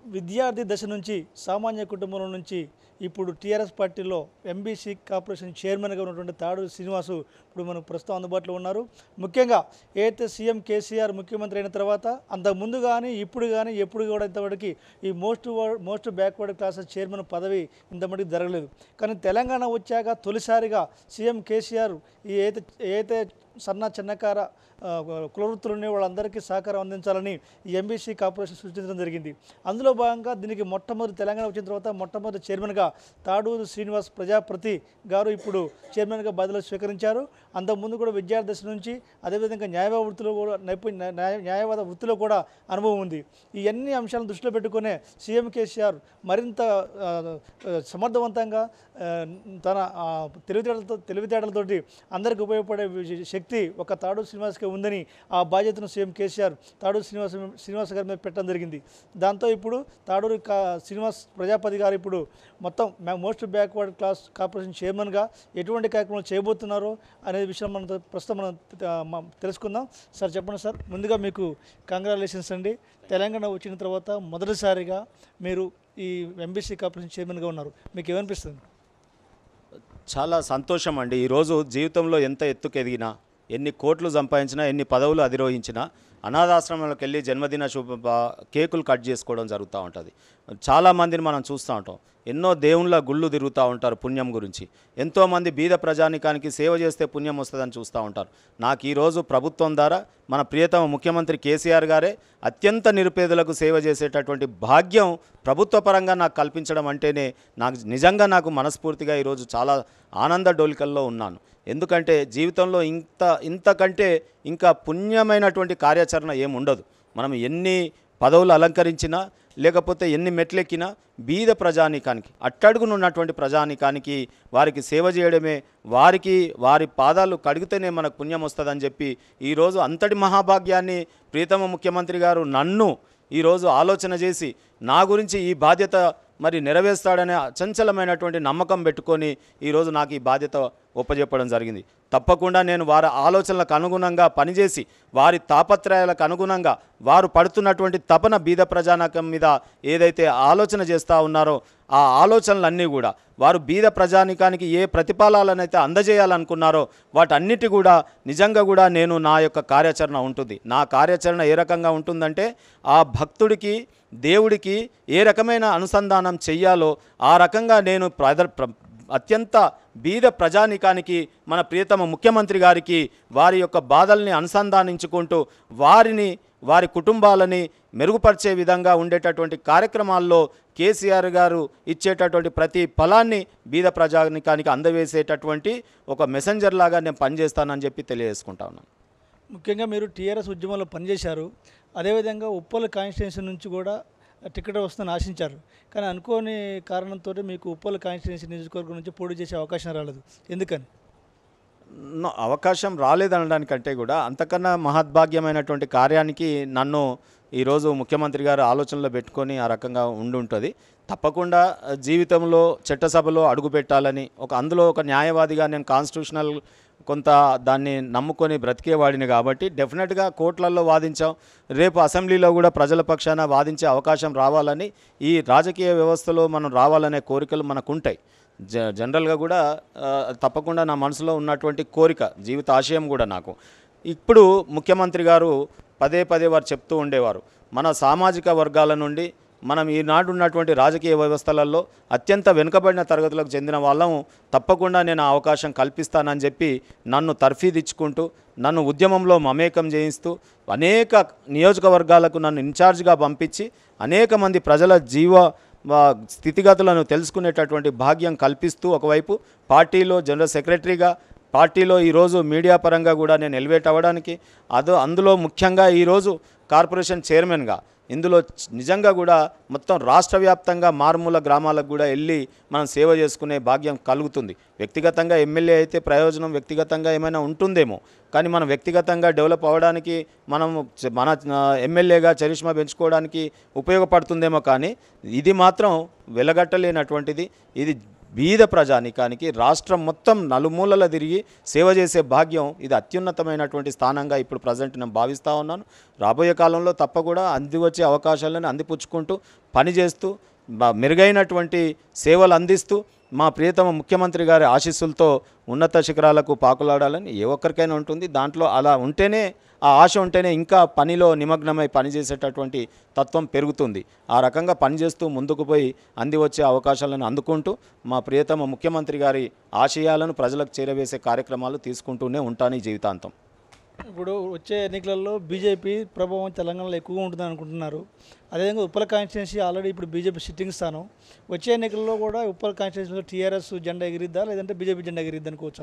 విద్యార్థి దశ నుంచి సామాన్య కుటుంబంలో నుంచి ఇప్పుడు టీఆర్ఎస్ పార్టీలో ఎంబీసీ కార్పొరేషన్ చైర్మన్గా ఉన్నటువంటి తాడు శ్రీనివాసు ఇప్పుడు మనకు ప్రస్తుతం అందుబాటులో ఉన్నారు ముఖ్యంగా ఏదైతే సీఎం కేసీఆర్ ముఖ్యమంత్రి అయిన తర్వాత అంతకు ముందు కానీ ఇప్పుడు కానీ ఎప్పుడు కూడా ఇంతవరకు ఈ most most backward classes chairman పదవి ఇంతమటికి జరగలేదు కానీ తెలంగాణ వచ్చాక తొలిసారిగా సీఎం కేసీఆర్ ఈ ఏదైతే ఏదైతే సన్న చిన్నకార ఆ, కులవృత్తులు ఉన్న వాళ్ళందరికీ సహకారం అందించాలని ఈ ఎంబీసీ కార్పొరేషన్ సృష్టించడం జరిగింది అందులో భాగంగా దీనికి మొట్టమొదటి తెలంగాణ వచ్చిన తర్వాత మొట్టమొదటి చైర్మన్గా తాడూరు శ్రీనివాస్ ప్రజాపతి గారు ఇప్పుడు చైర్మన్గా బాధ్యతలు స్వీకరించారు అంతకుముందు కూడా విద్యార్థి దశ నుంచి అదేవిధంగా న్యాయవాద వృత్తిలో కూడా నైపుణ్య న్యాయ- న్యాయవాద వృత్తిలో కూడా అనుభవం ఉంది ఈ అన్ని అంశాలను దృష్టిలో పెట్టుకునే సీఎం కేసీఆర్ మరింత ఆ, ఆ, సమర్థవంతంగా ఆ, తన ఆ, తెలివితేటలతో తెలివితేటలతోటి అందరికీ ఉపయోగపడే వి- శక్తి ఒక తాడు శ్రీనివాస్కి ఉందని ఆ బాధ్యతను సీఎం కేసీఆర్ తాడూరు శ్రీనివాస్ శ్రీనివాస్ గారి మీద పెట్టడం జరిగింది దాంతో ఇప్పుడు తాడూరు కా శ్రీనివాస్ ప్రజాపతి గారు ఇప్పుడు మొత్తం మోస్ట్ బ్యాక్వర్డ్ క్లాస్ కార్పొరేషన్ చైర్మన్గా ఎటువంటి కార్యక్రమాలు చేయబోతున్నారో అనే విషయం మనం ప్రస్తుతం మనం ఆ, మ- తెలుసుకుందాం సార్ చెప్పండి సార్ ముందుగా మీకు కంగ్రాచులేషన్స్ అండి తెలంగాణ వచ్చిన తర్వాత మొదటిసారిగా మీరు ఈ ఎంబీసీ కార్పొరేషన్ చైర్మన్గా ఉన్నారు మీకు ఏమనిపిస్తుంది చాలా సంతోషం అండి ఈరోజు జీవితంలో ఎంత ఎత్తుకు ఎదిగినా ఎన్ని కోట్లు సంపాదించినా ఎన్ని పదవులు అధిరోహించినా అనాథాశ్రమాలకు వెళ్ళి జన్మదిన శుభ బా- కేకులు కట్ చేసుకోవడం జరుగుతూ ఉంటుంది చాలామందిని మనం చూస్తూ ఉంటాం ఎన్నో దేవుళ్ళ గుళ్ళు తిరుగుతూ ఉంటారు పుణ్యం గురించి ఎంతోమంది బీద ప్రజానికానికి సేవ చేస్తే పుణ్యం వస్తుందని చూస్తూ ఉంటారు నాకు ఈరోజు ప్రభుత్వం ద్వారా మన ప్రియతమ ముఖ్యమంత్రి కేసీఆర్ గారే అత్యంత నిరుపేదలకు సేవ చేసేటటువంటి భాగ్యం ప్రభుత్వ పరంగా నాకు కల్పించడం అంటేనే నాకు నిజంగా నాకు మనస్ఫూర్తిగా ఈరోజు చాలా ఆనంద డోలికల్లో ఉన్నాను ఎందుకంటే జీవితంలో ఇంత ఇంతకంటే ఇంకా పుణ్యమైనటువంటి కార్యాచరణ ఏమి ఉండదు మనం ఎన్ని పదవులు అలంకరించినా లేకపోతే ఎన్ని మెట్లెక్కినా బీద ప్రజానీకానికి అట్టడుగునున్నటువంటి ప్రజానీకానికి వారికి సేవ చేయడమే వారికి వారి పాదాలు కడిగితేనే మనకు పుణ్యం వస్తుందని చెప్పి ఈరోజు అంతటి మహాభాగ్యాన్ని ప్రీతమ ముఖ్యమంత్రి గారు నన్ను ఈరోజు ఆలోచన చేసి నా గురించి ఈ బాధ్యత మరి నెరవేర్స్తాడనే అచంచలమైనటువంటి నమ్మకం పెట్టుకొని ఈరోజు నాకు ఈ బాధ్యత ఒప్పజెప్పడం జరిగింది తప్పకుండా నేను వారి ఆలోచనలకు అనుగుణంగా పనిచేసి వారి తాపత్రయాలకు అనుగుణంగా వారు పడుతున్నటువంటి తపన బీద ప్రజానకం మీద ఏదైతే ఆలోచన చేస్తూ ఉన్నారో ఆ ఆలోచనలన్నీ కూడా వారు బీద ప్రజానికానికి ఏ ప్రతిఫలాలనైతే అందజేయాలనుకున్నారో వాటన్నిటి కూడా నిజంగా కూడా నేను నా యొక్క కార్యాచరణ ఉంటుంది నా కార్యాచరణ ఏ రకంగా ఉంటుందంటే ఆ భక్తుడికి దేవుడికి ఏ రకమైన అనుసంధానం చెయ్యాలో ఆ రకంగా నేను ప్రద ప్ర- అత్యంత బీద ప్రజానికానికి మన ప్రియతమ ముఖ్యమంత్రి గారికి వారి యొక్క బాధల్ని అనుసంధానించుకుంటూ వారిని వారి కుటుంబాలని మెరుగుపరిచే విధంగా ఉండేటటువంటి కార్యక్రమాల్లో కేసీఆర్ గారు ఇచ్చేటటువంటి ప్రతి ఫలాన్ని బీద ప్రజానికానికి అందవేసేటటువంటి ఒక మెసెంజర్ లాగా నేను పనిచేస్తానని చెప్పి తెలియజేసుకుంటా ఉన్నాను ముఖ్యంగా మీరు టీఆర్ఎస్ ఉద్యమంలో పనిచేశారు అదేవిధంగా ఉప్పల్ కాన్స్టిట్యున్సీ నుంచి కూడా టికెట్ వస్తుందని ఆశించారు కానీ అనుకోని కారణంతో మీకు ఉప్పల్ కాన్స్టిట్యున్సీ నియోజకవర్గం నుంచి పోటీ చేసే అవకాశం రాలేదు ఎందుకని నో- అవకాశం రాలేదనడానికంటే కూడా అంతకన్నా మహద్భాగ్యమైనటువంటి కార్యానికి నన్ను ఈరోజు ముఖ్యమంత్రి గారు ఆలోచనలో పెట్టుకొని ఆ రకంగా ఉండుంటుంది తప్పకుండా ఆ, జీవితంలో చట్టసభలో అడుగు పెట్టాలని ఒక అందులో ఒక న్యాయవాదిగా నేను కాన్స్టిట్యూషనల్ కొంత దాన్ని నమ్ముకొని బ్రతికేవాడిని కాబట్టి డెఫినెట్గా కోర్టులలో వాదించాం రేపు అసెంబ్లీలో కూడా ప్రజల పక్షాన వాదించే అవకాశం రావాలని ఈ రాజకీయ వ్యవస్థలో మనం రావాలనే కోరికలు మనకు ఉంటాయి జ జనరల్గా కూడా ఆ, తప్పకుండా నా మనసులో ఉన్నటువంటి కోరిక జీవిత ఆశయం కూడా నాకు ఇప్పుడు ముఖ్యమంత్రి గారు పదే పదే వారు చెప్తూ ఉండేవారు మన సామాజిక వర్గాల నుండి మనం ఈనాడు ఉన్నటువంటి రాజకీయ వ్యవస్థలలో అత్యంత వెనుకబడిన తరగతులకు చెందిన వాళ్ళం తప్పకుండా నేను ఆ అవకాశం కల్పిస్తానని చెప్పి నన్ను తర్ఫీదిచ్చుకుంటూ నన్ను ఉద్యమంలో మమేకం చేయిస్తూ అనేక నియోజకవర్గాలకు నన్ను ఇన్ఛార్జ్గా పంపించి అనేక మంది ప్రజల జీవ ఆ, స్థితిగతులను తెలుసుకునేటటువంటి భాగ్యం కల్పిస్తూ ఒకవైపు పార్టీలో జనరల్ సెక్రటరీగా పార్టీలో ఈరోజు మీడియా పరంగా కూడా నేను ఎలివేట్ అవ్వడానికి అదో అందులో ముఖ్యంగా ఈరోజు కార్పొరేషన్ చైర్మన్గా ఇందులో చ- నిజంగా కూడా మొత్తం రాష్ట్ర వ్యాప్తంగా మారుమూల గ్రామాలకు కూడా వెళ్ళి మనం సేవ చేసుకునే భాగ్యం కలుగుతుంది వ్యక్తిగతంగా ఎమ్మెల్యే అయితే ప్రయోజనం వ్యక్తిగతంగా ఏమైనా ఉంటుందేమో కానీ మనం వ్యక్తిగతంగా డెవలప్ అవ్వడానికి మనం చ- మన ఆ, ఎమ్మెల్యేగా చరిష్మా పెంచుకోవడానికి ఉపయోగపడుతుందేమో కానీ ఇది మాత్రం వెలగట్టలేనటువంటిది ఇది బీద ప్రజానికానికి రాష్ట్రం మొత్తం నలుమూలల తిరిగి సేవ చేసే భాగ్యం ఇది అత్యున్నతమైనటువంటి స్థానంగా ఇప్పుడు ప్రజెంట్ నేను భావిస్తూ ఉన్నాను రాబోయే కాలంలో తప్ప కూడా అంది వచ్చే అవకాశాలను అందిపుచ్చుకుంటూ పనిచేస్తూ బ- మెరుగైనటువంటి సేవలు అందిస్తూ మా ప్రియతమ ముఖ్యమంత్రి గారి ఆశీస్సులతో ఉన్నత శిఖరాలకు పాకులాడాలని ఏ ఒక్కరికైనా ఉంటుంది దాంట్లో అలా ఉంటేనే ఆ ఆశ ఉంటేనే ఇంకా పనిలో నిమగ్నమై పనిచేసేటటువంటి తత్వం పెరుగుతుంది ఆ రకంగా పనిచేస్తూ ముందుకు పోయి అంది వచ్చే అవకాశాలను అందుకుంటూ మా ప్రియతమ ముఖ్యమంత్రి గారి ఆశయాలను ప్రజలకు చేరవేసే కార్యక్రమాలు తీసుకుంటూనే ఉంటాను ఈ జీవితాంతం ఇప్పుడు వచ్చే ఎన్నికలలో బీజేపీ ప్రభావం తెలంగాణలో ఎక్కువగా ఉంటుందని అనుకుంటున్నారు అదేవిధంగా ఉప్పల కాన్స్టిట్యున్సీ ఆల్రెడీ ఇప్పుడు బీజేపీ సిట్టింగ్ స్థానం వచ్చే ఎన్నికల్లో కూడా ఉప్పల కాన్స్టిట్యున్సీలో టీఆర్ఎస్ జెండా ఎగిరిద్దా లేదంటే బీజేపీ జెండా ఎగిరిద్దా అనుకోవచ్చా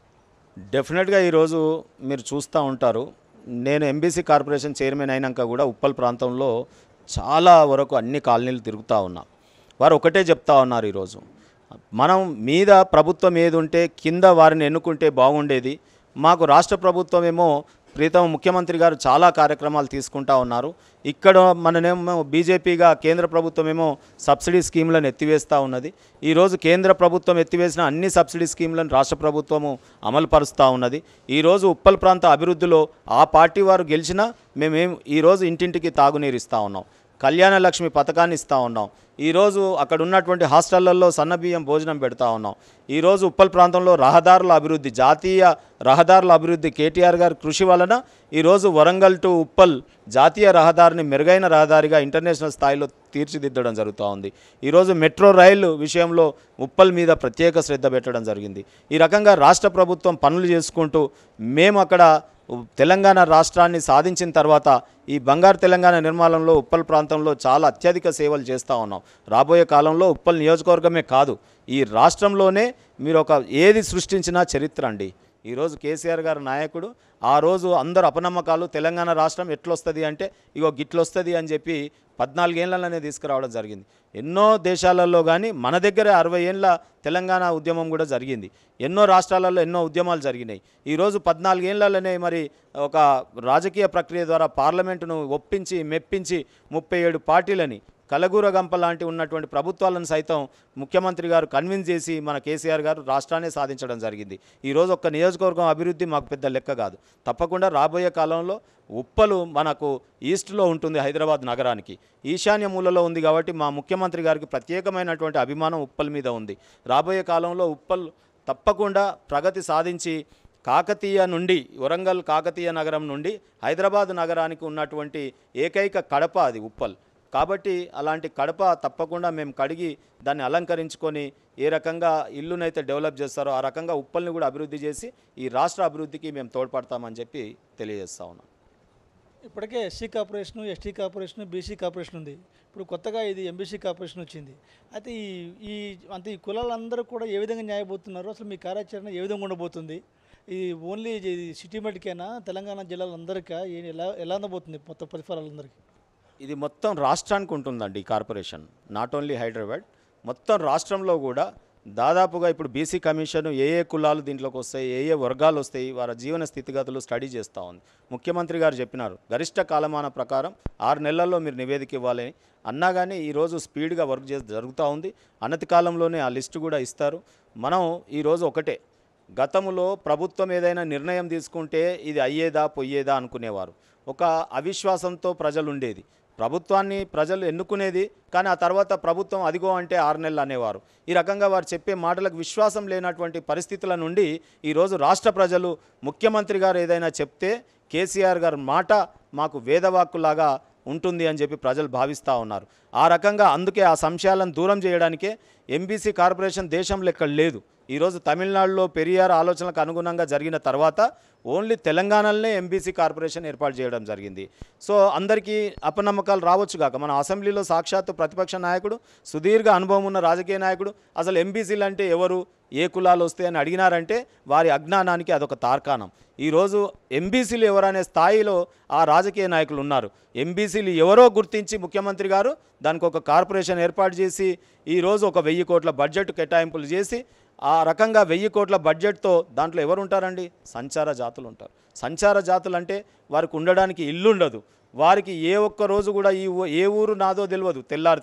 డెఫినెట్గా ఈరోజు మీరు చూస్తూ ఉంటారు నేను ఎంబీసీ కార్పొరేషన్ చైర్మన్ అయినాక కూడా ఉప్పల్ ప్రాంతంలో చాలా వరకు అన్ని కాలనీలు తిరుగుతూ ఉన్నా వారు ఒకటే చెప్తా ఉన్నారు ఈరోజు మనం మీద ప్రభుత్వం ఏది ఉంటే కింద వారిని ఎన్నుకుంటే బాగుండేది మాకు రాష్ట్ర ప్రభుత్వం ఏమో ప్రీతమ ముఖ్యమంత్రి గారు చాలా కార్యక్రమాలు తీసుకుంటా ఉన్నారు ఇక్కడ మననేమో బీజేపీగా కేంద్ర ప్రభుత్వం ఏమో సబ్సిడీ స్కీములను ఎత్తివేస్తూ ఉన్నది ఈరోజు కేంద్ర ప్రభుత్వం ఎత్తివేసిన అన్ని సబ్సిడీ స్కీములను రాష్ట్ర ప్రభుత్వము అమలు పరుస్తూ ఉన్నది ఈరోజు ఉప్పల్ ప్రాంత అభివృద్ధిలో ఆ పార్టీ వారు గెలిచినా మేమేం ఈరోజు ఇంటింటికి తాగునీరు ఇస్తూ ఉన్నాం కళ్యాణ లక్ష్మి పథకాన్ని ఇస్తూ ఉన్నాం ఈరోజు అక్కడ ఉన్నటువంటి హాస్టళ్లలో సన్నబియ్యం భోజనం పెడతా ఉన్నాం ఈరోజు ఉప్పల్ ప్రాంతంలో రహదారుల అభివృద్ధి జాతీయ రహదారుల అభివృద్ధి కేటీఆర్ గారి కృషి వలన ఈరోజు వరంగల్ టు ఉప్పల్ జాతీయ రహదారిని మెరుగైన రహదారిగా ఇంటర్నేషనల్ స్థాయిలో తీర్చిదిద్దడం జరుగుతూ ఉంది ఈరోజు మెట్రో రైలు విషయంలో ఉప్పల్ మీద ప్రత్యేక శ్రద్ధ పెట్టడం జరిగింది ఈ రకంగా రాష్ట్ర ప్రభుత్వం పనులు చేసుకుంటూ మేము అక్కడ తెలంగాణ రాష్ట్రాన్ని సాధించిన తర్వాత ఈ బంగారు తెలంగాణ నిర్మాణంలో ఉప్పల్ ప్రాంతంలో చాలా అత్యధిక సేవలు చేస్తూ ఉన్నాం రాబోయే కాలంలో ఉప్పల్ నియోజకవర్గమే కాదు ఈ రాష్ట్రంలోనే మీరు ఒక ఏది సృష్టించినా చరిత్ర అండి ఈరోజు కేసీఆర్ గారు నాయకుడు ఆ రోజు అందరు అపనమ్మకాలు తెలంగాణ రాష్ట్రం ఎట్లొస్తుంది అంటే ఇగో గిట్లొస్తుంది అని చెప్పి పద్నాలుగేళ్లనే తీసుకురావడం జరిగింది ఎన్నో దేశాలలో కానీ మన దగ్గర అరవై ఏళ్ళ తెలంగాణ ఉద్యమం కూడా జరిగింది ఎన్నో రాష్ట్రాలలో ఎన్నో ఉద్యమాలు జరిగినాయి ఈరోజు పద్నాలుగేళ్లలోనే మరి ఒక రాజకీయ ప్రక్రియ ద్వారా పార్లమెంటును ఒప్పించి మెప్పించి ముప్పై ఏడు పార్టీలని కలగూరగంప లాంటి ఉన్నటువంటి ప్రభుత్వాలను సైతం ముఖ్యమంత్రి గారు కన్విన్స్ చేసి మన కేసీఆర్ గారు రాష్ట్రాన్ని సాధించడం జరిగింది ఈరోజు ఒక్క నియోజకవర్గం అభివృద్ధి మాకు పెద్ద లెక్క కాదు తప్పకుండా రాబోయే కాలంలో ఉప్పలు మనకు ఈస్ట్లో ఉంటుంది హైదరాబాద్ నగరానికి ఈశాన్య మూలలో ఉంది కాబట్టి మా ముఖ్యమంత్రి గారికి ప్రత్యేకమైనటువంటి అభిమానం ఉప్పల్ మీద ఉంది రాబోయే కాలంలో ఉప్పల్ తప్పకుండా ప్రగతి సాధించి కాకతీయ నుండి వరంగల్ కాకతీయ నగరం నుండి హైదరాబాద్ నగరానికి ఉన్నటువంటి ఏకైక కడప అది ఉప్పల్ కాబట్టి అలాంటి కడప తప్పకుండా మేము కడిగి దాన్ని అలంకరించుకొని ఏ రకంగా ఇల్లునైతే డెవలప్ చేస్తారో ఆ రకంగా ఉప్పల్ని కూడా అభివృద్ధి చేసి ఈ రాష్ట్ర అభివృద్ధికి మేము తోడ్పడతామని చెప్పి తెలియజేస్తా ఉన్నాం ఇప్పటికే SC corporation ST corporation BC corporation ఉంది ఇప్పుడు కొత్తగా ఇది ఎంబీసీ కార్పొరేషన్ వచ్చింది అయితే ఈ ఈ అంటే ఈ కులాలందరూ కూడా ఏ విధంగా న్యాయపోతున్నారు అసలు మీ కార్యాచరణ ఏ విధంగా ఉండబోతుంది ఇది ఓన్లీ ఇది సిటీ మటుకేనా తెలంగాణ జిల్లాలందరికీ ఏ- ఎలా ఎలా అందబోతుంది మొత్తం ప్రతిఫలాలందరికీ ఇది మొత్తం రాష్ట్రానికి ఉంటుందండి ఈ కార్పొరేషన్ నాట్ ఓన్లీ హైదరాబాద్ మొత్తం రాష్ట్రంలో కూడా దాదాపుగా ఇప్పుడు బీసీ కమిషన్ ఏ ఏ కులాలు దీంట్లోకి వస్తాయి ఏ ఏ వర్గాలు వస్తాయి వారి జీవన స్థితిగతులు స్టడీ చేస్తూ ఉంది ముఖ్యమంత్రి గారు చెప్పినారు గరిష్ట కాలమాన ప్రకారం ఆరు నెలల్లో మీరు నివేదిక ఇవ్వాలని అన్నా కానీ ఈరోజు స్పీడ్గా వర్క్ చేసి జరుగుతూ ఉంది అనతి కాలంలోనే ఆ లిస్టు కూడా ఇస్తారు మనం ఈరోజు ఒకటే గతంలో ప్రభుత్వం ఏదైనా నిర్ణయం తీసుకుంటే ఇది అయ్యేదా పొయ్యేదా అనుకునేవారు ఒక అవిశ్వాసంతో ప్రజలు ఉండేది ప్రభుత్వాన్ని ప్రజలు ఎన్నుకునేది కానీ ఆ తర్వాత ప్రభుత్వం అదిగో అంటే ఆరు నెలలు అనేవారు ఈ రకంగా వారు చెప్పే మాటలకు విశ్వాసం లేనటువంటి పరిస్థితుల నుండి ఈరోజు రాష్ట్ర ప్రజలు ముఖ్యమంత్రి గారు ఏదైనా చెప్తే కేసీఆర్ గారి మాట మాకు వేదవాక్కులాగా ఉంటుంది అని చెప్పి ప్రజలు భావిస్తూ ఉన్నారు ఆ రకంగా అందుకే ఆ సంశయాలను దూరం చేయడానికే ఎంబీసీ కార్పొరేషన్ దేశంలో ఎక్కడ లేదు ఈరోజు తమిళనాడులో పెరియార్ ఆలోచనలకు అనుగుణంగా జరిగిన తర్వాత ఓన్లీ తెలంగాణలోనే ఎంబీసీ కార్పొరేషన్ ఏర్పాటు చేయడం జరిగింది సో అందరికీ అపనమ్మకాలు రావచ్చు కాక మన అసెంబ్లీలో సాక్షాత్తు ప్రతిపక్ష నాయకుడు సుదీర్ఘ అనుభవం ఉన్న రాజకీయ నాయకుడు అసలు ఎంబీసీలు అంటే ఎవరు ఏ కులాలు వస్తాయని అడిగినారంటే వారి అజ్ఞానానికి అదొక తార్కాణం ఈరోజు ఎంబీసీలు ఎవరనే స్థాయిలో ఆ రాజకీయ నాయకులు ఉన్నారు ఎంబీసీలు ఎవరో గుర్తించి ముఖ్యమంత్రి గారు దానికి ఒక కార్పొరేషన్ ఏర్పాటు చేసి ఈరోజు ఒక వెయ్యి కోట్ల బడ్జెట్ కేటాయింపులు చేసి ఆ రకంగా వెయ్యి కోట్ల బడ్జెట్తో దాంట్లో ఎవరు ఉంటారండి సంచార జాతులు ఉంటారు సంచార జాతులు అంటే వారికి ఉండడానికి ఇల్లు ఉండదు వారికి ఏ ఒక్క రోజు కూడా ఈ ఊ- ఏ ఊరు నాదో తెలియదు తెల్లారితే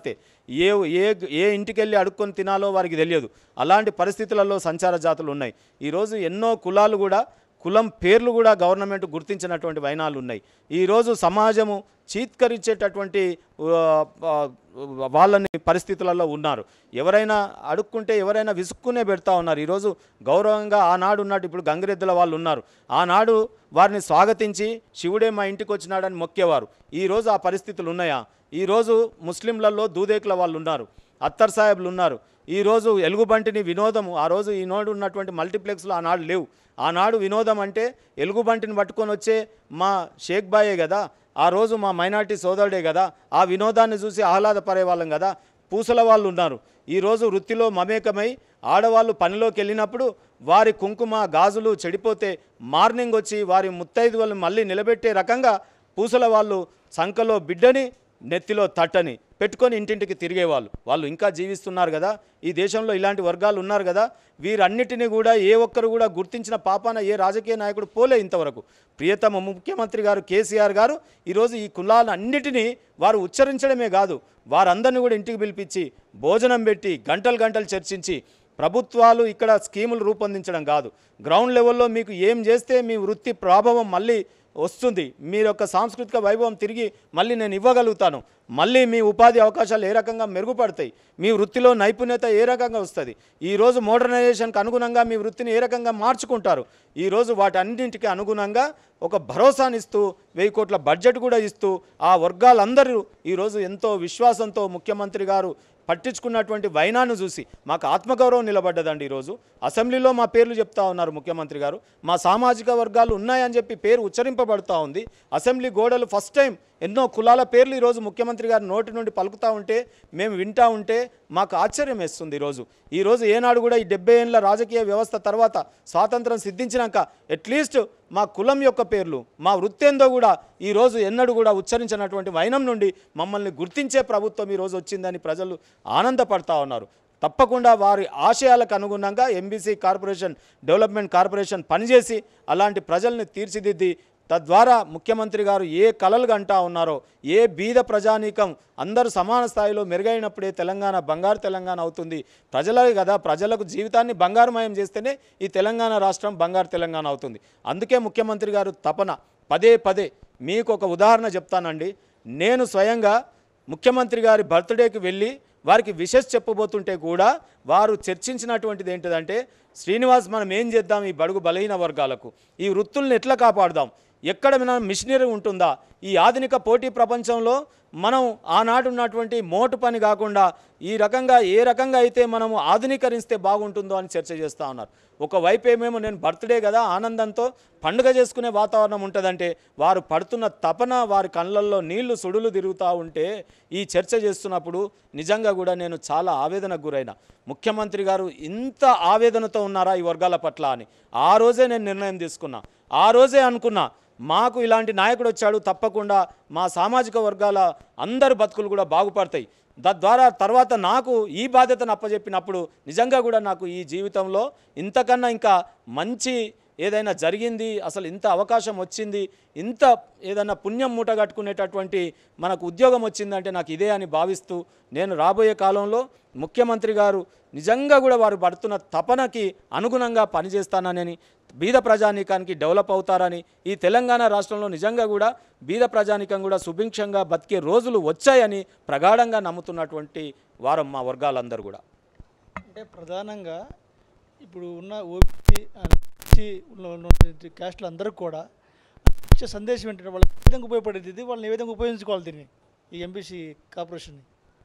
ఏ ఏ ఏ ఇంటికి వెళ్ళి అడుక్కొని తినాలో వారికి తెలియదు అలాంటి పరిస్థితులలో సంచార జాతులు ఉన్నాయి ఈరోజు ఎన్నో కులాలు కూడా కులం పేర్లు కూడా గవర్నమెంట్ గుర్తించినటువంటి వైనాలు ఉన్నాయి ఈరోజు సమాజము చీత్కరించేటటువంటి ఆ, ఆ, వాళ్ళని పరిస్థితులలో ఉన్నారు ఎవరైనా అడుక్కుంటే ఎవరైనా విసుక్కునే పెడతా ఉన్నారు ఈరోజు గౌరవంగా ఆనాడు ఉన్నట్టు ఇప్పుడు గంగిరెద్దుల వాళ్ళు ఉన్నారు ఆనాడు వారిని స్వాగతించి శివుడే మా ఇంటికి వచ్చినాడని మొక్కేవారు ఈరోజు ఆ పరిస్థితులు ఉన్నాయా ఈరోజు ముస్లింలలో దూదేకుల వాళ్ళు ఉన్నారు అత్తర్ సాహెబ్లు ఉన్నారు ఈరోజు ఎలుగుబంటిని వినోదము ఆ రోజు ఈనాడు ఉన్నటువంటి మల్టీప్లెక్స్లో ఆనాడు లేవు ఆనాడు వినోదం అంటే ఎలుగుబంటిని పట్టుకొని వచ్చే మా షేక్ బాయే కదా ఆ రోజు మా మైనార్టీ సోదరుడే కదా ఆ వినోదాన్ని చూసి ఆహ్లాదపడే వాళ్ళం కదా పూసల వాళ్ళు ఉన్నారు ఈరోజు వృత్తిలో మమేకమై ఆడవాళ్ళు పనిలోకి వెళ్ళినప్పుడు వారి కుంకుమ గాజులు చెడిపోతే మార్నింగ్ వచ్చి వారి ముత్తైదువులను మళ్ళీ నిలబెట్టే రకంగా పూసల వాళ్ళు సంఖలో బిడ్డని నెత్తిలో తట్టని పెట్టుకొని ఇంటింటికి తిరిగేవాళ్ళు వాళ్ళు ఇంకా జీవిస్తున్నారు కదా ఈ దేశంలో ఇలాంటి వర్గాలు ఉన్నారు కదా వీరన్నిటిని కూడా ఏ ఒక్కరు కూడా గుర్తించిన పాపాన ఏ రాజకీయ నాయకుడు పోలే ఇంతవరకు ప్రియతమ ముఖ్యమంత్రి గారు కేసీఆర్ గారు ఈరోజు ఈ కులాలన్నిటినీ వారు ఉచ్చరించడమే కాదు వారందరినీ కూడా ఇంటికి పిలిపించి భోజనం పెట్టి గంటలు గంటలు చర్చించి ప్రభుత్వాలు ఇక్కడ స్కీములు రూపొందించడం కాదు గ్రౌండ్ లెవెల్లో మీకు ఏం చేస్తే మీ వృత్తి ప్రభావం మళ్ళీ వస్తుంది మీరు యొక్క సాంస్కృతిక వైభవం తిరిగి మళ్ళీ నేను ఇవ్వగలుగుతాను మళ్ళీ మీ ఉపాధి అవకాశాలు ఏ రకంగా మెరుగుపడతాయి మీ వృత్తిలో నైపుణ్యత ఏ రకంగా వస్తుంది ఈరోజు మోడర్నైజేషన్కి అనుగుణంగా మీ వృత్తిని ఏ రకంగా మార్చుకుంటారు ఈరోజు వాటన్నింటికి అనుగుణంగా ఒక భరోసానిస్తూ వెయ్యి కోట్ల బడ్జెట్ కూడా ఇస్తూ ఆ వర్గాలందరూ ఈరోజు ఎంతో విశ్వాసంతో ముఖ్యమంత్రి గారు పట్టించుకున్నటువంటి వైనాన్ని చూసి మాకు ఆత్మగౌరవం నిలబడ్డదండి ఈరోజు అసెంబ్లీలో మా పేర్లు చెప్తా ఉన్నారు ముఖ్యమంత్రి గారు మా సామాజిక వర్గాలు ఉన్నాయని చెప్పి పేరు ఉచ్చరింపబడుతూ ఉంది అసెంబ్లీ గోడలు ఫస్ట్ టైం ఎన్నో కులాల పేర్లు ఈరోజు ముఖ్యమంత్రి గారి నోటి నుండి పలుకుతూ ఉంటే మేము వింటా ఉంటే మాకు ఆశ్చర్యం వేస్తుంది ఈరోజు ఈరోజు ఏనాడు కూడా ఈ డెబ్బై ఏళ్ళ రాజకీయ వ్యవస్థ తర్వాత స్వాతంత్రం సిద్ధించినాక అట్లీస్ట్ మా కులం యొక్క పేర్లు మా వృత్తి ఏందో కూడా ఈరోజు ఎన్నడూ కూడా ఉచ్చరించినటువంటి వైనం నుండి మమ్మల్ని గుర్తించే ప్రభుత్వం ఈరోజు వచ్చిందని ప్రజలు ఆనందపడతా ఉన్నారు తప్పకుండా వారి ఆశయాలకు అనుగుణంగా ఎంబీసీ కార్పొరేషన్ డెవలప్మెంట్ కార్పొరేషన్ పనిచేసి అలాంటి ప్రజల్ని తీర్చిదిద్ది తద్వారా ముఖ్యమంత్రి గారు ఏ కలలు కంటా ఉన్నారో ఏ బీద ప్రజానీకం అందరూ సమాన స్థాయిలో మెరుగైనప్పుడే తెలంగాణ బంగారు తెలంగాణ అవుతుంది ప్రజలే కదా ప్రజలకు జీవితాన్ని బంగారుమయం చేస్తేనే ఈ తెలంగాణ రాష్ట్రం బంగారు తెలంగాణ అవుతుంది అందుకే ముఖ్యమంత్రి గారు తపన పదే పదే మీకు ఒక ఉదాహరణ చెప్తానండి నేను స్వయంగా ముఖ్యమంత్రి గారి బర్త్డేకి వెళ్ళి వారికి విషెస్ చెప్పబోతుంటే కూడా వారు చర్చించినటువంటిది ఏంటిదంటే శ్రీనివాస్ మనం ఏం చేద్దాం ఈ బడుగు బలహీన వర్గాలకు ఈ వృత్తుల్ని ఎట్లా కాపాడుదాం ఎక్కడ మన మిషనరీ ఉంటుందా ఈ ఆధునిక పోటీ ప్రపంచంలో మనం ఆనాడు ఉన్నటువంటి మోటు పని కాకుండా ఈ రకంగా ఏ రకంగా అయితే మనము ఆధునీకరిస్తే బాగుంటుందో అని చర్చ చేస్తూ ఉన్నారు ఒకవైపు ఏమేమో నేను బర్త్డే కదా ఆనందంతో పండుగ చేసుకునే వాతావరణం ఉంటుందంటే వారు పడుతున్న తపన వారి కళ్ళల్లో నీళ్లు సుడులు తిరుగుతూ ఉంటే ఈ చర్చ చేస్తున్నప్పుడు నిజంగా కూడా నేను చాలా ఆవేదనకు గురైన ముఖ్యమంత్రి గారు ఇంత ఆవేదనతో ఉన్నారా ఈ వర్గాల పట్ల అని ఆ రోజే నేను నిర్ణయం తీసుకున్నా ఆ రోజే అనుకున్నా మాకు ఇలాంటి నాయకుడు వచ్చాడు తప్పకుండా మా సామాజిక వర్గాల అందరి బతుకులు కూడా బాగుపడతాయి తద్వారా తర్వాత నాకు ఈ బాధ్యతను అప్పచెప్పినప్పుడు నిజంగా కూడా నాకు ఈ జీవితంలో ఇంతకన్నా ఇంకా మంచి ఏదైనా జరిగింది అసలు ఇంత అవకాశం వచ్చింది ఇంత ఏదైనా పుణ్యం మూట కట్టుకునేటటువంటి మనకు ఉద్యోగం వచ్చిందంటే నాకు ఇదే అని భావిస్తూ నేను రాబోయే కాలంలో ముఖ్యమంత్రి గారు నిజంగా కూడా వారు పడుతున్న తపనకి అనుగుణంగా పనిచేస్తానని బీద ప్రజానీకానికి డెవలప్ అవుతారని ఈ తెలంగాణ రాష్ట్రంలో నిజంగా కూడా బీద ప్రజానీకం కూడా సుభిక్షంగా బతికే రోజులు వచ్చాయని ప్రగాఢంగా నమ్ముతున్నటువంటి వారం మా వర్గాలందరూ కూడా అంటే ప్రధానంగా ఇప్పుడు ఉన్న ఓబీసీ ఎస్సీ ఉన్నటువంటి క్యాస్ట్లు అందరూ కూడా ఇచ్చే సందేశం ఏంటంటే వాళ్ళకి ఏ విధంగా ఉపయోగపడేది ఇది వాళ్ళని ఏ విధంగా ఉపయోగించుకోవాలి దీన్ని ఈ ఎంబీసీ కార్పొరేషన్ని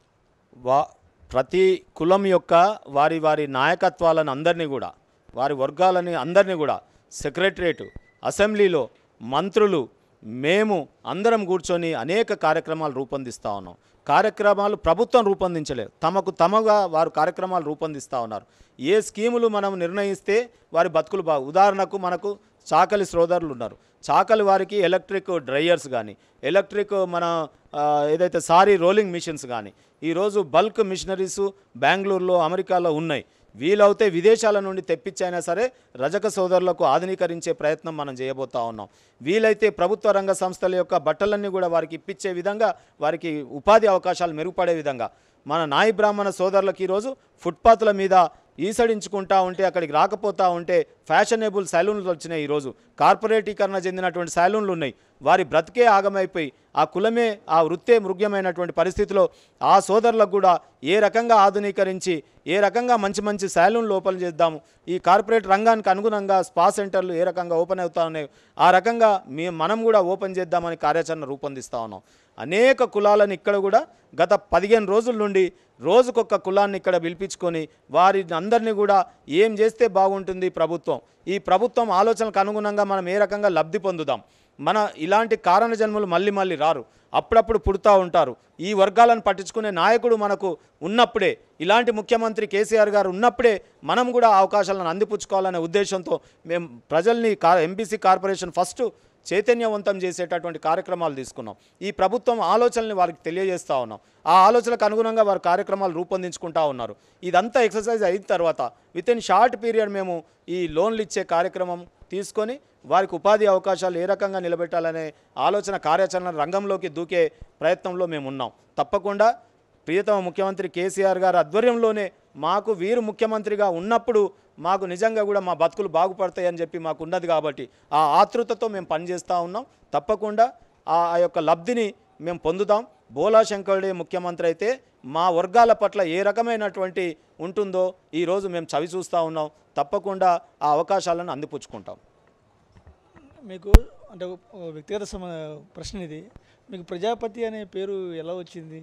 వా ప్రతి కులం యొక్క వారి వారి నాయకత్వాలను అందరినీ కూడా వారి వర్గాలని అందరినీ కూడా సెక్రటరేటు అసెంబ్లీలో మంత్రులు మేము అందరం కూర్చొని అనేక కార్యక్రమాలు రూపొందిస్తూ ఉన్నాం కార్యక్రమాలు ప్రభుత్వం రూపొందించలేదు తమకు తమగా వారు కార్యక్రమాలు రూపొందిస్తూ ఉన్నారు ఏ స్కీములు మనం నిర్ణయిస్తే వారి బతుకులు బాగు ఉదాహరణకు మనకు చాకలి సోదరులు ఉన్నారు చాకలి వారికి ఎలక్ట్రిక్ డ్రైయర్స్ కానీ ఎలక్ట్రిక్ మన ఆ, ఏదైతే సారీ రోలింగ్ మిషన్స్ కానీ ఈరోజు బల్క్ మిషనరీస్ బెంగళూరులో అమెరికాలో ఉన్నాయి వీలవుతే విదేశాల నుండి తెప్పించైనా సరే రజక సోదరులకు ఆధునీకరించే ప్రయత్నం మనం చేయబోతా ఉన్నాం వీలైతే ప్రభుత్వ రంగ సంస్థల యొక్క బట్టలన్నీ కూడా వారికి ఇప్పించే విధంగా వారికి ఉపాధి అవకాశాలు మెరుగుపడే విధంగా మన నాయి బ్రాహ్మణ సోదరులకు ఈరోజు ఫుట్పాత్ల మీద ఈసడించుకుంటా ఉంటే అక్కడికి రాకపోతా ఉంటే ఫ్యాషనబుల్ సైలూన్లు వచ్చినాయి ఈరోజు కార్పొరేటీకరణ చెందినటువంటి సైలూన్లు ఉన్నాయి వారి బ్రతికే ఆగమైపోయి ఆ కులమే ఆ వృత్తే మృగ్యమైనటువంటి పరిస్థితిలో ఆ సోదరులకు కూడా ఏ రకంగా ఆధునీకరించి ఏ రకంగా మంచి మంచి సైలూన్లు ఓపెన్ చేద్దాము ఈ కార్పొరేట్ రంగానికి అనుగుణంగా స్పా సెంటర్లు ఏ రకంగా ఓపెన్ అవుతా ఉన్నాయో ఆ రకంగా మీ మనం కూడా ఓపెన్ చేద్దామని కార్యాచరణ రూపొందిస్తూ ఉన్నాం అనేక కులాలను ఇక్కడ కూడా గత పదిహేను రోజుల నుండి రోజుకొక కులాన్ని ఇక్కడ పిలిపించుకొని వారి అందరినీ కూడా ఏం చేస్తే బాగుంటుంది ప్రభుత్వం ఈ ప్రభుత్వం ఆలోచనలకు అనుగుణంగా మనం ఏ రకంగా లబ్ధి పొందుదాం మన ఇలాంటి కారణ జన్మలు మళ్ళీ మళ్ళీ రారు అప్పుడప్పుడు పుడుతూ ఉంటారు ఈ వర్గాలను పట్టించుకునే నాయకుడు మనకు ఉన్నప్పుడే ఇలాంటి ముఖ్యమంత్రి కేసీఆర్ గారు ఉన్నప్పుడే మనం కూడా ఆ అవకాశాలను అందిపుచ్చుకోవాలనే ఉద్దేశంతో మేము ప్రజల్ని కా ఎంబీసీ కార్పొరేషన్ ఫస్ట్ చైతన్యవంతం చేసేటటువంటి కార్యక్రమాలు తీసుకున్నాం ఈ ప్రభుత్వం ఆలోచనల్ని వారికి తెలియజేస్తూ ఉన్నాం ఆ ఆలోచనలకు అనుగుణంగా వారు కార్యక్రమాలు రూపొందించుకుంటా ఉన్నారు ఇదంతా ఎక్సర్సైజ్ అయిన తర్వాత విత్ ఇన్ షార్ట్ పీరియడ్ మేము ఈ లోన్లు ఇచ్చే కార్యక్రమం తీసుకొని వారికి ఉపాధి అవకాశాలు ఏ రకంగా నిలబెట్టాలనే ఆలోచన కార్యాచరణ రంగంలోకి దూకే ప్రయత్నంలో మేము ఉన్నాం తప్పకుండా ప్రియతమ ముఖ్యమంత్రి కేసీఆర్ గారి ఆధ్వర్యంలోనే మాకు వీరు ముఖ్యమంత్రిగా ఉన్నప్పుడు మాకు నిజంగా కూడా మా బతుకులు బాగుపడతాయని చెప్పి మాకు ఉన్నది కాబట్టి ఆ ఆతృతతో మేము పనిచేస్తూ ఉన్నాం తప్పకుండా ఆ ఆ యొక్క లబ్ధిని మేము పొందుదాం బోలా శంకరుడే ముఖ్యమంత్రి అయితే మా వర్గాల పట్ల ఏ రకమైనటువంటి ఉంటుందో ఈరోజు మేము చవి చూస్తూ ఉన్నాం తప్పకుండా ఆ అవకాశాలను అందిపుచ్చుకుంటాం మీకు అంటే ఓ వ్యక్తిగత సమ ప్రశ్న ఇది మీకు ప్రజాపతి అనే పేరు ఎలా వచ్చింది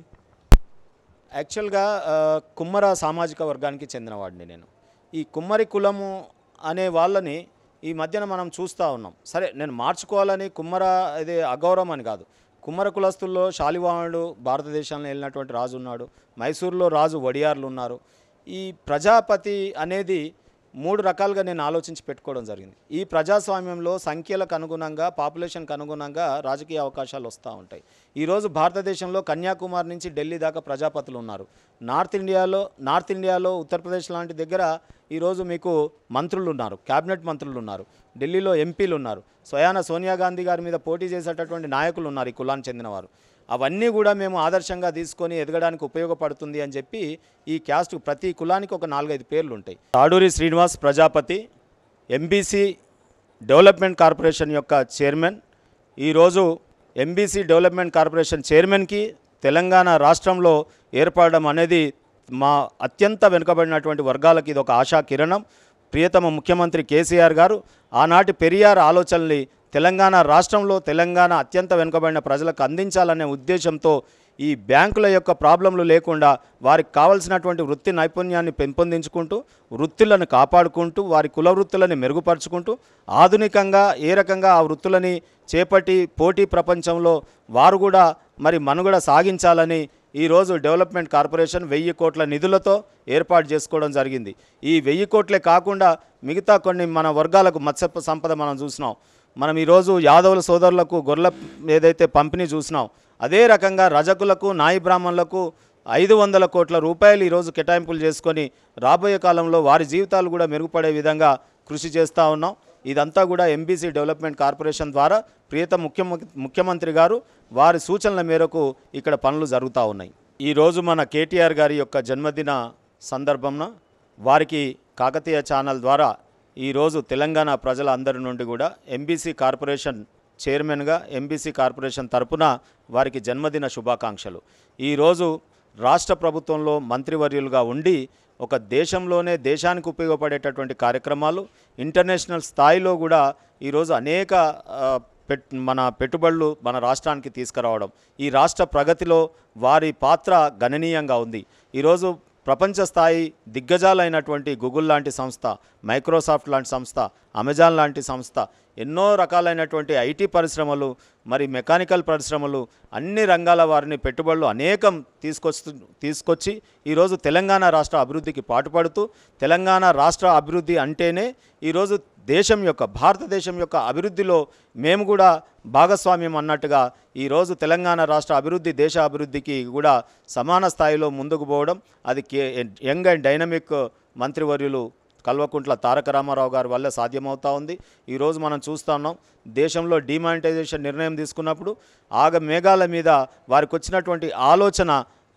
యాక్చువల్గా ఆ, కుమ్మర సామాజిక వర్గానికి చెందినవాడిని నేను ఈ కుమ్మరి కులము అనే వాళ్ళని ఈ మధ్యన మనం చూస్తూ ఉన్నాం సరే నేను మార్చుకోవాలని కుమ్మర ఇది అగౌరవం అని కాదు కుమ్మర కులస్తుల్లో శాలివాహనుడు భారతదేశంలో వెళ్ళినటువంటి రాజు ఉన్నాడు మైసూరులో రాజు వడియార్లు ఉన్నారు ఈ ప్రజాపతి అనేది మూడు రకాలుగా నేను ఆలోచించి పెట్టుకోవడం జరిగింది ఈ ప్రజాస్వామ్యంలో సంఖ్యలకు అనుగుణంగా పాపులేషన్కి అనుగుణంగా రాజకీయ అవకాశాలు వస్తూ ఉంటాయి ఈరోజు భారతదేశంలో కన్యాకుమారి నుంచి ఢిల్లీ దాకా ప్రజాపతులు ఉన్నారు నార్త్ ఇండియాలో నార్త్ ఇండియాలో ఉత్తరప్రదేశ్ లాంటి దగ్గర ఈరోజు మీకు మంత్రులు ఉన్నారు క్యాబినెట్ మంత్రులు ఉన్నారు ఢిల్లీలో ఎంపీలు ఉన్నారు స్వయాన సోనియా గాంధీ గారి మీద పోటీ చేసేటటువంటి నాయకులు ఉన్నారు ఈ కులానికి చెందినవారు అవన్నీ కూడా మేము ఆదర్శంగా తీసుకొని ఎదగడానికి ఉపయోగపడుతుంది అని చెప్పి ఈ క్యాస్ట్ ప్రతి కులానికి ఒక నాలుగైదు పేర్లు ఉంటాయి Taduri Srinivas Prajapati MBC development corporation యొక్క చైర్మన్ ఈరోజు ఎంబీసీ డెవలప్మెంట్ కార్పొరేషన్ చైర్మన్కి తెలంగాణ రాష్ట్రంలో ఏర్పడడం అనేది మా అత్యంత వెనుకబడినటువంటి వర్గాలకి ఇది ఒక ఆశా కిరణం ప్రియతమ ముఖ్యమంత్రి కేసీఆర్ గారు ఆనాటి పెరియార్ ఆలోచనల్ని తెలంగాణ రాష్ట్రంలో తెలంగాణ అత్యంత వెనుకబడిన ప్రజలకు అందించాలనే ఉద్దేశంతో ఈ బ్యాంకుల యొక్క ప్రాబ్లంలు లేకుండా వారికి కావలసినటువంటి వృత్తి నైపుణ్యాన్ని పెంపొందించుకుంటూ వృత్తులను కాపాడుకుంటూ వారి కుల వృత్తులని మెరుగుపరుచుకుంటూ ఆధునికంగా ఏ రకంగా ఆ వృత్తులని చేపట్టి పోటీ ప్రపంచంలో వారు కూడా మరి మనుగడ సాగించాలని ఈరోజు డెవలప్మెంట్ కార్పొరేషన్ వెయ్యి కోట్ల నిధులతో ఏర్పాటు చేసుకోవడం జరిగింది ఈ వెయ్యి కోట్లే కాకుండా మిగతా కొన్ని మన వర్గాలకు మత్స్య సంపద మనం చూసినాం మనం ఈరోజు యాదవుల సోదరులకు గొర్రెల ఏదైతే పంపిణీ చూసినాం అదే రకంగా రజకులకు నాయి బ్రాహ్మణులకు ఐదు వందల కోట్ల రూపాయలు ఈరోజు కేటాయింపులు చేసుకొని రాబోయే కాలంలో వారి జీవితాలు కూడా మెరుగుపడే విధంగా కృషి చేస్తూ ఉన్నాం ఇదంతా కూడా ఎంబీసీ డెవలప్మెంట్ కార్పొరేషన్ ద్వారా ప్రియత ముఖ్య ముఖ్యమంత్రి గారు వారి సూచనల మేరకు ఇక్కడ పనులు జరుగుతూ ఉన్నాయి ఈరోజు మన కేటీఆర్ గారి యొక్క జన్మదిన సందర్భంన వారికి కాకతీయ ఛానల్ ద్వారా ఈరోజు తెలంగాణ ప్రజలందరి నుండి కూడా ఎంబీసీ కార్పొరేషన్ చైర్మన్గా ఎంబీసీ కార్పొరేషన్ తరపున వారికి జన్మదిన శుభాకాంక్షలు ఈరోజు రాష్ట్ర ప్రభుత్వంలో మంత్రివర్యులుగా ఉండి ఒక దేశంలోనే దేశానికి ఉపయోగపడేటటువంటి కార్యక్రమాలు ఇంటర్నేషనల్ స్థాయిలో కూడా ఈరోజు అనేక ఆ, పెట్ మన పెట్టుబడులు మన రాష్ట్రానికి తీసుకురావడం ఈ రాష్ట్ర ప్రగతిలో వారి పాత్ర గణనీయంగా ఉంది ఈరోజు ప్రపంచ స్థాయి దిగ్గజాలైనటువంటి గూగుల్ లాంటి సంస్థ మైక్రోసాఫ్ట్ లాంటి సంస్థ అమెజాన్ లాంటి సంస్థ ఎన్నో రకాలైనటువంటి ఐటీ పరిశ్రమలు మరి మెకానికల్ పరిశ్రమలు అన్ని రంగాల వారిని పెట్టుబడులు అనేకం తీసుకొస్తు తీసుకొచ్చి ఈరోజు తెలంగాణ రాష్ట్ర అభివృద్ధికి పాటుపడుతూ తెలంగాణ రాష్ట్ర అభివృద్ధి అంటేనే ఈరోజు దేశం యొక్క భారతదేశం యొక్క అభివృద్ధిలో మేము కూడా భాగస్వామ్యం అన్నట్టుగా ఈరోజు తెలంగాణ రాష్ట్ర అభివృద్ధి దేశ అభివృద్ధికి కూడా సమాన స్థాయిలో ముందుకు పోవడం అది కే యంగ్ అండ్ డైనమిక్ మంత్రివర్యులు కల్వకుంట్ల తారక రామారావు గారి వల్ల సాధ్యమవుతా ఉంది ఈరోజు మనం చూస్తా ఉన్నాం దేశంలో డిమానిటైజేషన్ నిర్ణయం తీసుకున్నప్పుడు ఆగ మేఘాల మీద వారికి వచ్చినటువంటి ఆలోచన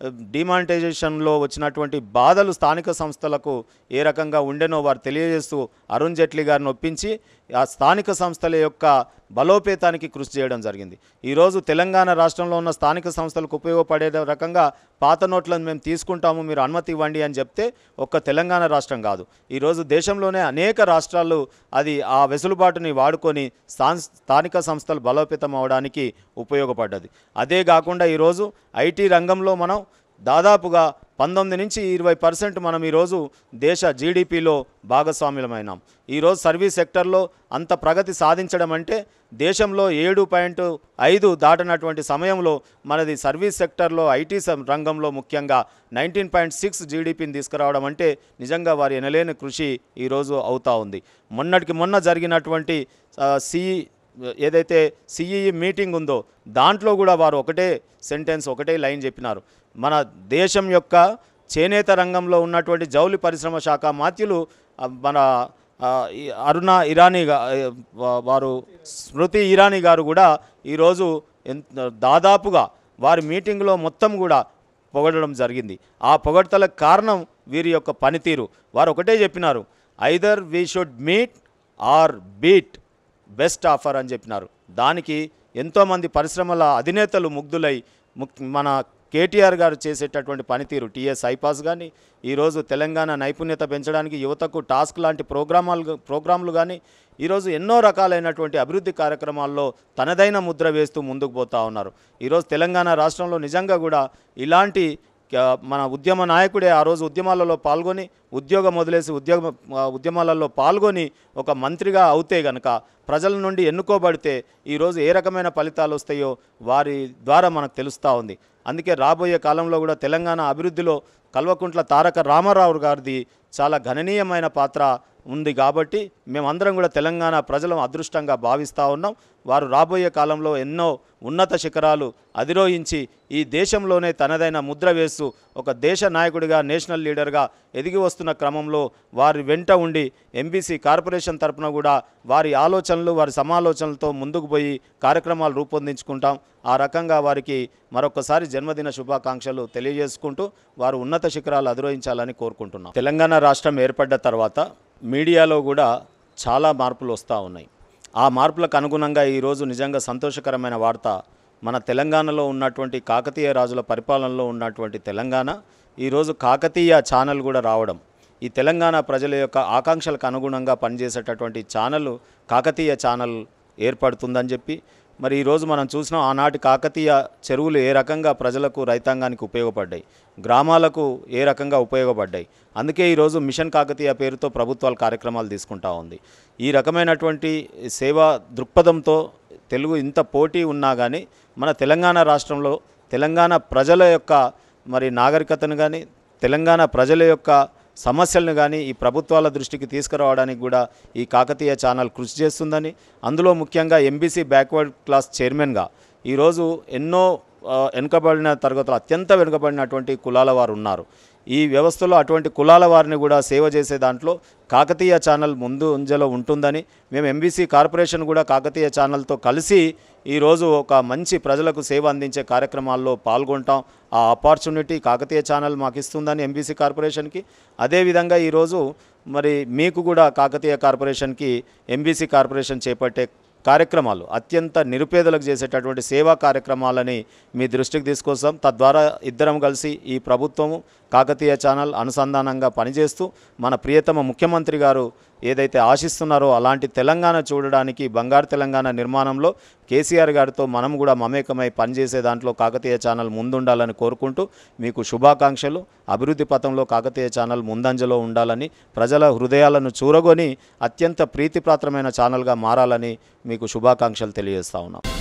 డిమానిటైజేషన్లో వచ్చినటువంటి బాధలు స్థానిక సంస్థలకు ఏ రకంగా ఉండెనో వారు తెలియజేస్తూ అరుణ్ జైట్లీ గారిని ఒప్పించి ఆ స్థానిక సంస్థల యొక్క బలోపేతానికి కృషి చేయడం జరిగింది ఈరోజు తెలంగాణ రాష్ట్రంలో ఉన్న స్థానిక సంస్థలకు ఉపయోగపడే రకంగా పాత నోట్లను మేము తీసుకుంటాము మీరు అనుమతి ఇవ్వండి అని చెప్తే ఒక్క తెలంగాణ రాష్ట్రం కాదు ఈరోజు దేశంలోనే అనేక రాష్ట్రాలు అది ఆ వెసులుబాటుని వాడుకొని స్థాన్ స్థానిక సంస్థలు బలోపేతం అవడానికి ఉపయోగపడ్డది అదే కాకుండా ఈరోజు ఐటీ రంగంలో మనం దాదాపుగా పంతొమ్మిది నుంచి ఇరవై పర్సెంట్ మనం ఈరోజు దేశ జీడిపిలో భాగస్వామ్యులమైనాం ఈరోజు సర్వీస్ సెక్టర్లో అంత ప్రగతి సాధించడం అంటే దేశంలో ఏడు పాయింట్ ఐదు దాటినటువంటి సమయంలో మనది సర్వీస్ సెక్టర్లో ఐటీ సం- రంగంలో ముఖ్యంగా నైన్టీన్ పాయింట్ సిక్స్ జీడిపిని తీసుకురావడం అంటే నిజంగా వారి ఎనలేని కృషి ఈరోజు అవుతా ఉంది మొన్నటికి మొన్న జరిగినటువంటి సిఈ ఏదైతే సిఈఈ మీటింగ్ ఉందో దాంట్లో కూడా వారు ఒకటే సెంటెన్స్ ఒకటే లైన్ చెప్పినారు మన దేశం యొక్క చేనేత రంగంలో ఉన్నటువంటి జౌలి పరిశ్రమ శాఖ మాత్యులు ఆ, మన ఆ, ఈ అరుణ ఇరానీ గా- ఆ, వా- వారు స్మృతి ఇరానీ గారు కూడా ఈరోజు ఎంత దాదాపుగా వారి మీటింగ్లో మొత్తం కూడా పొగడడం జరిగింది ఆ పొగడ్తలకు కారణం వీరి యొక్క పనితీరు వారు ఒకటే చెప్పినారు either we should meet or beat best offer అని చెప్పినారు దానికి ఎంతోమంది పరిశ్రమల అధినేతలు ముగ్ధులై ముక్ మన కేటీఆర్ గారు చేసేటటువంటి పనితీరు టీఎస్ ఐపాస్ కానీ ఈరోజు తెలంగాణ నైపుణ్యత పెంచడానికి యువతకు టాస్క్ లాంటి ప్రోగ్రామాలు ప్రోగ్రాంలు కానీ ఈరోజు ఎన్నో రకాలైనటువంటి అభివృద్ధి కార్యక్రమాల్లో తనదైన ముద్ర వేస్తూ ముందుకు పోతా ఉన్నారు ఈరోజు తెలంగాణ రాష్ట్రంలో నిజంగా కూడా ఇలాంటి క- మన ఉద్యమ నాయకుడే ఆ రోజు ఉద్యమాలలో పాల్గొని ఉద్యోగం వదిలేసి ఉద్యోగ ఆ, ఉద్యమాలలో పాల్గొని ఒక మంత్రిగా అవుతే గనక ప్రజల నుండి ఎన్నుకోబడితే ఈరోజు ఏ రకమైన ఫలితాలు వస్తాయో వారి ద్వారా మనకు తెలుస్తూ ఉంది అందుకే రాబోయే కాలంలో కూడా తెలంగాణ అభివృద్ధిలో కల్వకుంట్ల తారక రామారావు గారిది చాలా గణనీయమైన పాత్ర ఉంది కాబట్టి మేమందరం కూడా తెలంగాణ ప్రజలం అదృష్టంగా భావిస్తూ ఉన్నాం వారు రాబోయే కాలంలో ఎన్నో ఉన్నత శిఖరాలు అధిరోహించి ఈ దేశంలోనే తనదైన ముద్ర వేస్తూ ఒక దేశ నాయకుడిగా నేషనల్ లీడర్గా ఎదిగి వస్తున్న క్రమంలో వారి వెంట ఉండి ఎంబీసీ కార్పొరేషన్ తరపున కూడా వారి ఆలోచనలు వారి సమాలోచనలతో ముందుకు పోయి కార్యక్రమాలు రూపొందించుకుంటాం ఆ రకంగా వారికి మరొకసారి జన్మదిన శుభాకాంక్షలు తెలియజేసుకుంటూ వారు ఉన్నత శిఖరాలు అధిరోహించాలని కోరుకుంటున్నాం తెలంగాణ రాష్ట్రం ఏర్పడ్డ తర్వాత మీడియాలో కూడా చాలా మార్పులు వస్తూ ఉన్నాయి ఆ మార్పులకు అనుగుణంగా ఈరోజు నిజంగా సంతోషకరమైన వార్త మన తెలంగాణలో ఉన్నటువంటి కాకతీయ రాజుల పరిపాలనలో ఉన్నటువంటి తెలంగాణ ఈరోజు కాకతీయ ఛానల్ కూడా రావడం ఈ తెలంగాణ ప్రజల యొక్క ఆకాంక్షలకు అనుగుణంగా పనిచేసేటటువంటి ఛానల్ కాకతీయ ఛానల్ ఏర్పడుతుందని చెప్పి మరి ఈరోజు మనం చూసినాం ఆనాటి కాకతీయ చెరువులు ఏ రకంగా ప్రజలకు రైతాంగానికి ఉపయోగపడ్డాయి గ్రామాలకు ఏ రకంగా ఉపయోగపడ్డాయి అందుకే ఈరోజు మిషన్ కాకతీయ పేరుతో ప్రభుత్వాలు కార్యక్రమాలు తీసుకుంటా ఉంది ఈ రకమైనటువంటి సేవా దృక్పథంతో తెలుగు ఇంత పోటీ ఉన్నా కానీ మన తెలంగాణ రాష్ట్రంలో తెలంగాణ ప్రజల యొక్క మరి నాగరికతను కానీ తెలంగాణ ప్రజల యొక్క సమస్యలను కానీ ఈ ప్రభుత్వాల దృష్టికి తీసుకురావడానికి కూడా ఈ కాకతీయ ఛానల్ కృషి చేస్తుందని అందులో ముఖ్యంగా ఎంబీసీ బ్యాక్వర్డ్ క్లాస్ చైర్మన్గా ఈరోజు ఎన్నో ఆ, వెనుకబడిన తరగతులు అత్యంత వెనుకబడినటువంటి కులాల వారు ఉన్నారు ఈ వ్యవస్థలో అటువంటి కులాల వారిని కూడా సేవ చేసే దాంట్లో కాకతీయ ఛానల్ ముందు ఉంజలో ఉంటుందని మేము ఎంబీసీ కార్పొరేషన్ కూడా కాకతీయ ఛానల్తో కలిసి ఈరోజు ఒక మంచి ప్రజలకు సేవ అందించే కార్యక్రమాల్లో పాల్గొంటాం ఆ ఆపర్చునిటీ కాకతీయ ఛానల్ మాకు ఇస్తుందని ఎంబీసీ కార్పొరేషన్కి అదేవిధంగా ఈరోజు మరి మీకు కూడా కాకతీయ కార్పొరేషన్కి ఎంబీసీ కార్పొరేషన్ చేపట్టే కార్యక్రమాలు అత్యంత నిరుపేదలకు చేసేటటువంటి సేవా కార్యక్రమాలని మీ దృష్టికి తీసుకొస్తాం తద్వారా ఇద్దరం కలిసి ఈ ప్రభుత్వము కాకతీయ ఛానల్ అనుసంధానంగా పనిచేస్తూ మన ప్రియతమ ముఖ్యమంత్రి గారు ఏదైతే ఆశిస్తున్నారో అలాంటి తెలంగాణ చూడడానికి బంగారు తెలంగాణ నిర్మాణంలో కేసీఆర్ గారితో మనం కూడా మమేకమై పనిచేసే దాంట్లో కాకతీయ ఛానల్ ముందుండాలని కోరుకుంటూ మీకు శుభాకాంక్షలు అభివృద్ధి పథంలో కాకతీయ ఛానల్ ముందంజలో ఉండాలని ప్రజల హృదయాలను చూరగొని అత్యంత ప్రీతిపాత్రమైన ఛానల్గా మారాలని మీకు శుభాకాంక్షలు తెలియజేస్తా ఉన్నాం